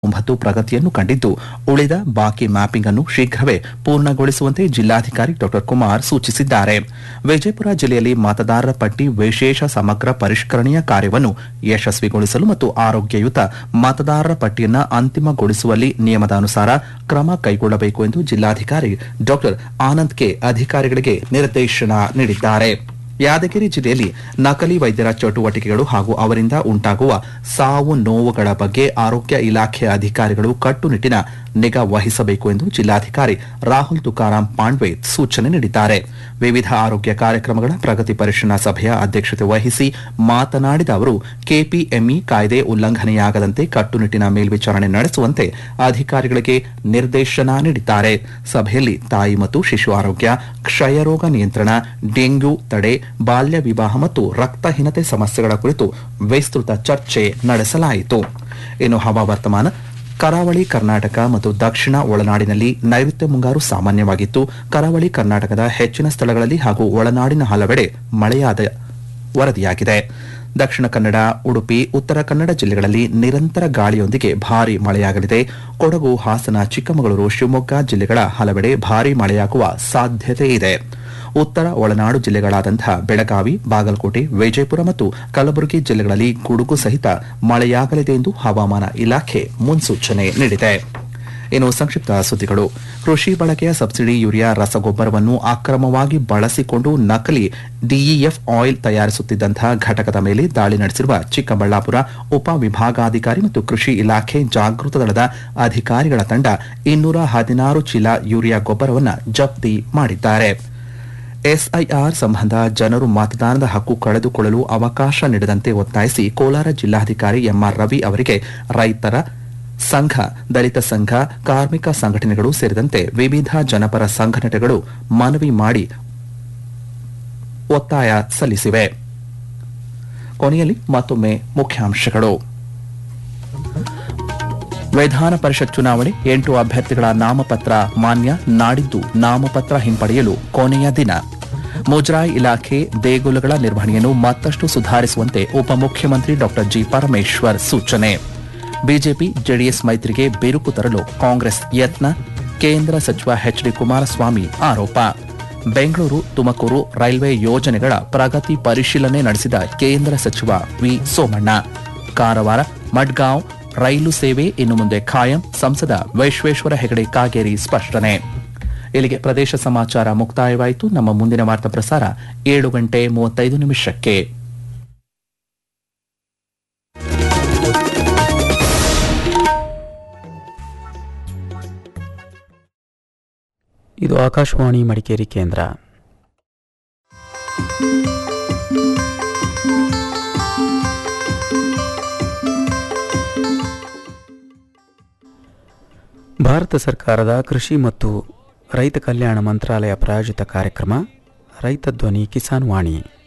ಒಂಬತ್ತು ಪ್ರಗತಿಯನ್ನು ಕಂಡಿದ್ದು ಉಳಿದ ಬಾಕಿ ಮ್ಯಾಪಿಂಗ್ ಅನ್ನು ಶೀಘ್ರವೇ ಪೂರ್ಣಗೊಳಿಸುವಂತೆ ಜಿಲ್ಲಾಧಿಕಾರಿ ಡಾ ಕುಮಾರ್ ಸೂಚಿಸಿದ್ದಾರೆ ವಿಜಯಪುರ ಜಿಲ್ಲೆಯಲ್ಲಿ ಮತದಾರರ ಪಟ್ಟಿ ವಿಶೇಷ ಸಮಗ್ರ ಪರಿಷ್ಕರಣೆಯ ಕಾರ್ಯವನ್ನು ಯಶಸ್ವಿಗೊಳಿಸಲು ಮತ್ತು ಆರೋಗ್ಯಯುತ ಮತದಾರರ ಪಟ್ಟಿಯನ್ನು ಅಂತಿಮಗೊಳಿಸುವಲ್ಲಿ ನಿಯಮದ ಅನುಸಾರ ಕ್ರಮ ಕೈಗೊಳ್ಳಬೇಕು ಎಂದು ಜಿಲ್ಲಾಧಿಕಾರಿ ಡಾ ಆನಂದ್ ಕೆ ಅಧಿಕಾರಿಗಳಿಗೆ ನಿರ್ದೇಶನ ನೀಡಿದ್ದಾರೆ ಯಾದಗಿರಿ ಜಿಲ್ಲೆಯಲ್ಲಿ ನಕಲಿ ವೈದ್ಯರ ಚಟುವಟಿಕೆಗಳು ಹಾಗೂ ಅವರಿಂದ ಉಂಟಾಗುವ ಸಾವು ನೋವುಗಳ ಬಗ್ಗೆ ಆರೋಗ್ಯ ಇಲಾಖೆಯ ಅಧಿಕಾರಿಗಳು ಕಟ್ಟುನಿಟ್ಟಿನ ನಿಗಾ ವಹಿಸಬೇಕು ಎಂದು ಜಿಲ್ಲಾಧಿಕಾರಿ ರಾಹುಲ್ ತುಕಾರಾಂ ಪಾಂಡ್ವೆ ಸೂಚನೆ ನೀಡಿದ್ದಾರೆ ವಿವಿಧ ಆರೋಗ್ಯ ಕಾರ್ಯಕ್ರಮಗಳ ಪ್ರಗತಿ ಪರಿಶೀಲನಾ ಸಭೆಯ ಅಧ್ಯಕ್ಷತೆ ವಹಿಸಿ ಮಾತನಾಡಿದ ಅವರು ಕೆಪಿಎಂಇ ಕಾಯ್ದೆ ಉಲ್ಲಂಘನೆಯಾಗದಂತೆ ಕಟ್ಟುನಿಟ್ಟಿನ ಮೇಲ್ವಿಚಾರಣೆ ನಡೆಸುವಂತೆ ಅಧಿಕಾರಿಗಳಿಗೆ ನಿರ್ದೇಶನ ನೀಡಿದ್ದಾರೆ ಸಭೆಯಲ್ಲಿ ತಾಯಿ ಮತ್ತು ಶಿಶು ಆರೋಗ್ಯ ಕ್ಷಯರೋಗ ನಿಯಂತ್ರಣ ಡೆಂಗ್ಯೂ ತಡೆ ಬಾಲ್ಯ ವಿವಾಹ ಮತ್ತು ರಕ್ತಹೀನತೆ ಸಮಸ್ಯೆಗಳ ಕುರಿತು ವಿಸ್ತೃತ ಚರ್ಚೆ ನಡೆಸಲಾಯಿತು ಇನ್ನು ಹವಾವರ್ತಮಾನ ಕರಾವಳಿ ಕರ್ನಾಟಕ ಮತ್ತು ದಕ್ಷಿಣ ಒಳನಾಡಿನಲ್ಲಿ ನೈಋತ್ಯ ಮುಂಗಾರು ಸಾಮಾನ್ಯವಾಗಿತ್ತು ಕರಾವಳಿ ಕರ್ನಾಟಕದ ಹೆಚ್ಚಿನ ಸ್ಥಳಗಳಲ್ಲಿ ಹಾಗೂ ಒಳನಾಡಿನ ಹಲವೆಡೆ ಮಳೆಯಾದ ವರದಿಯಾಗಿದೆ ದಕ್ಷಿಣ ಕನ್ನಡ ಉಡುಪಿ ಉತ್ತರ ಕನ್ನಡ ಜಿಲ್ಲೆಗಳಲ್ಲಿ ನಿರಂತರ ಗಾಳಿಯೊಂದಿಗೆ ಭಾರೀ ಮಳೆಯಾಗಲಿದೆ ಕೊಡಗು ಹಾಸನ ಚಿಕ್ಕಮಗಳೂರು ಶಿವಮೊಗ್ಗ ಜಿಲ್ಲೆಗಳ ಹಲವೆಡೆ ಭಾರೀ ಮಳೆಯಾಗುವ ಸಾಧ್ಯತೆ ಇದೆ ಉತ್ತರ ಒಳನಾಡು ಜಿಲ್ಲೆಗಳಾದಂತಹ ಬೆಳಗಾವಿ ಬಾಗಲಕೋಟೆ ವಿಜಯಪುರ ಮತ್ತು ಕಲಬುರಗಿ ಜಿಲ್ಲೆಗಳಲ್ಲಿ ಗುಡುಗು ಸಹಿತ ಮಳೆಯಾಗಲಿದೆ ಎಂದು ಹವಾಮಾನ ಇಲಾಖೆ ಮುನ್ಸೂಚನೆ ನೀಡಿದೆ ಇನ್ನು ಸಂಕ್ಷಿಪ್ತ ಸುದ್ದಿಗಳು ಕೃಷಿ ಬಳಕೆಯ ಸಬ್ಸಿಡಿ ಯೂರಿಯಾ ರಸಗೊಬ್ಬರವನ್ನು ಅಕ್ರಮವಾಗಿ ಬಳಸಿಕೊಂಡು ನಕಲಿ ಡಿಇಎಫ್ ಆಯಿಲ್ ತಯಾರಿಸುತ್ತಿದ್ದಂತಹ ಘಟಕದ ಮೇಲೆ ದಾಳಿ ನಡೆಸಿರುವ ಚಿಕ್ಕಬಳ್ಳಾಪುರ ಉಪವಿಭಾಗಾಧಿಕಾರಿ ಮತ್ತು ಕೃಷಿ ಇಲಾಖೆ ಜಾಗೃತ ದಳದ ಅಧಿಕಾರಿಗಳ ತಂಡ ಇನ್ನೂರ ಹದಿನಾರು ಚೀಲ ಯೂರಿಯಾ ಗೊಬ್ಬರವನ್ನು ಜಪ್ತಿ ಮಾಡಿದ್ದಾರೆ ಎಸ್ಐಆರ್ ಸಂಬಂಧ ಜನರು ಮತದಾನದ ಹಕ್ಕು ಕಳೆದುಕೊಳ್ಳಲು ಅವಕಾಶ ನೀಡದಂತೆ ಒತ್ತಾಯಿಸಿ ಕೋಲಾರ ಜಿಲ್ಲಾಧಿಕಾರಿ ಎಂಆರ್ ರವಿ ಅವರಿಗೆ ರೈತರ ಸಂಘ ದಲಿತ ಸಂಘ ಕಾರ್ಮಿಕ ಸಂಘಟನೆಗಳು ಸೇರಿದಂತೆ ವಿವಿಧ ಜನಪರ ಸಂಘಟನೆಗಳು ಮನವಿ ಮಾಡಿ ಒತ್ತಾಯ ಸಲ್ಲಿಸಿವೆ ಕೊನೆಯಲ್ಲಿ ಮತ್ತೊಮ್ಮೆ ಮುಖ್ಯಾಂಶಗಳು ವಿಧಾನ ಪರಿಷತ್ ಚುನಾವಣೆ ಎಂಟು ಅಭ್ಯರ್ಥಿಗಳ ನಾಮಪತ್ರ ಮಾನ್ಯ ನಾಡಿದ್ದು ನಾಮಪತ್ರ ಹಿಂಪಡೆಯಲು ಕೊನೆಯ ದಿನ ಮುಜರಾಯಿ ಇಲಾಖೆ ದೇಗುಲಗಳ ನಿರ್ವಹಣೆಯನ್ನು ಮತ್ತಷ್ಟು ಸುಧಾರಿಸುವಂತೆ ಉಪಮುಖ್ಯಮಂತ್ರಿ ಡಾ ಜಿ ಪರಮೇಶ್ವರ್ ಸೂಚನೆ ಬಿಜೆಪಿ ಜೆಡಿಎಸ್ ಮೈತ್ರಿಗೆ ಬಿರುಕು ತರಲು ಕಾಂಗ್ರೆಸ್ ಯತ್ನ ಕೇಂದ್ರ ಸಚಿವ ಎಚ್ ಡಿ ಕುಮಾರಸ್ವಾಮಿ ಆರೋಪ ಬೆಂಗಳೂರು ತುಮಕೂರು ರೈಲ್ವೆ ಯೋಜನೆಗಳ ಪ್ರಗತಿ ಪರಿಶೀಲನೆ ನಡೆಸಿದ ಕೇಂದ್ರ ಸಚಿವ ವಿ ಸೋಮಣ್ಣ ಕಾರವಾರ ಮಡ್ಗಾಂವ್ ರೈಲು ಸೇವೆ ಇನ್ನು ಮುಂದೆ ಖಾಯಂ ಸಂಸದ ವಿಶ್ವೇಶ್ವರ ಹೆಗಡೆ ಕಾಗೇರಿ ಸ್ಪಷ್ಟನೆ ಇಲ್ಲಿಗೆ ಪ್ರದೇಶ ಸಮಾಚಾರ ಮುಕ್ತಾಯವಾಯಿತು ನಮ್ಮ ಮುಂದಿನ ವಾರ್ತಾ ಪ್ರಸಾರ ಏಳು ಗಂಟೆ ಮೂವತ್ತೈದು ನಿಮಿಷಕ್ಕೆ ಇದು ಆಕಾಶವಾಣಿ ಮಡಿಕೇರಿ ಕೇಂದ್ರ ಭಾರತ ಸರ್ಕಾರದ ಕೃಷಿ ಮತ್ತು ರೈತ ಕಲ್ಯಾಣ ಮಂತ್ರಾಲಯ ಪ್ರಾಯೋಜಿತ ಕಾರ್ಯಕ್ರಮ ರೈತ ಧ್ವನಿ ಕಿಸಾನ್ ವಾಣಿ